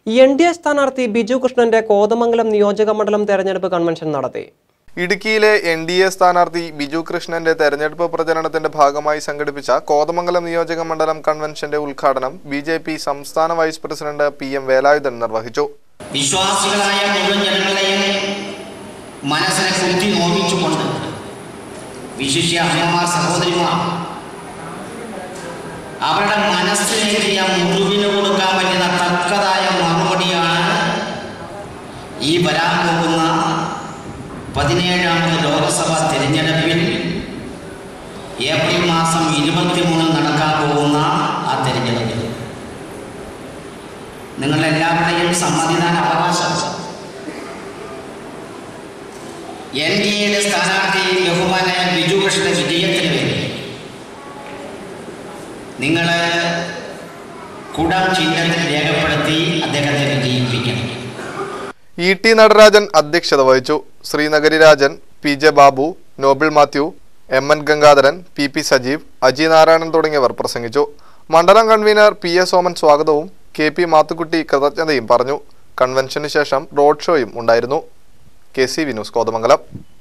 N D A സ്ഥാനാർത്ഥി ബിജു കൃഷ്ണന്റെ കോതമംഗലം നിയോജക മണ്ഡലം തെരഞ്ഞെടുപ്പ് കൺവെൻഷൻ നടത്തി ഇടുക്കിയിലെ എൻ ഡി എ സ്ഥാനാർത്ഥി ബിജു കൃഷ്ണന്റെ തെരഞ്ഞെടുപ്പ് പ്രചരണത്തിന്റെ ഭാഗമായി സംഘടിപ്പിച്ച കോതമംഗലം നിയോജക മണ്ഡലം കൺവെൻഷന്റെ ഉദ്ഘാടനം ബി ജെ പി സംസ്ഥാന vice president P M Velayudhan നിർവഹിച്ചു വിശ്വാസികളായ മുഴുവൻ ജനങ്ങളെയും മനസ്സിനെ കുത്തി നോവിച്ചുകൊണ്ട് വിശിഷ്യ അമ്മമാർ സഹോദരിമാർ അവരുടെ മനസ്സിനെത്തിയ മുറിവിന് കൊടുക്കാൻ പറ്റുന്ന തക്കതായ മറുപടിയാണ് ഈ വരാൻ പോകുന്ന പതിനേഴാമത് ലോക്സഭാ തിരഞ്ഞെടുപ്പിൽ ഏപ്രിൽ മാസം ഇരുപത്തിമൂന്നിൽ നടക്കാൻ പോകുന്ന ആ തിരഞ്ഞെടുപ്പിൽ നിങ്ങളെല്ലാവരുടെയും സമ്മതിദാന അവകാശം എൻ ഡി എയുടെ സ്ഥാനാർത്ഥി ബഹുമാനായ ബിജു കൃഷ്ണ വിജയത്തിന് വേണ്ടി നിങ്ങൾ കുടം ചിഹ്നത്തിൽ രേഖപ്പെടുത്തി അദ്ദേഹത്തെ വിജയിപ്പിക്കണം ഇ ടി നടരാജൻ അധ്യക്ഷത വഹിച്ചു Srinagari Rajan P J Babu Noble Mathew M N Gangadharan P P Sajeev Aji Narayanan തുടങ്ങിയവർ പ്രസംഗിച്ചു മണ്ഡലം കൺവീനർ പി എ സോമൻ സ്വാഗതവും കെ പി മാത്തുക്കുട്ടി കൃതജ്ഞതയും പറഞ്ഞു കൺവെൻഷന് ശേഷം റോഡ് ഷോയും ഉണ്ടായിരുന്നു കെ സി വിനൂസ് കോതമംഗലം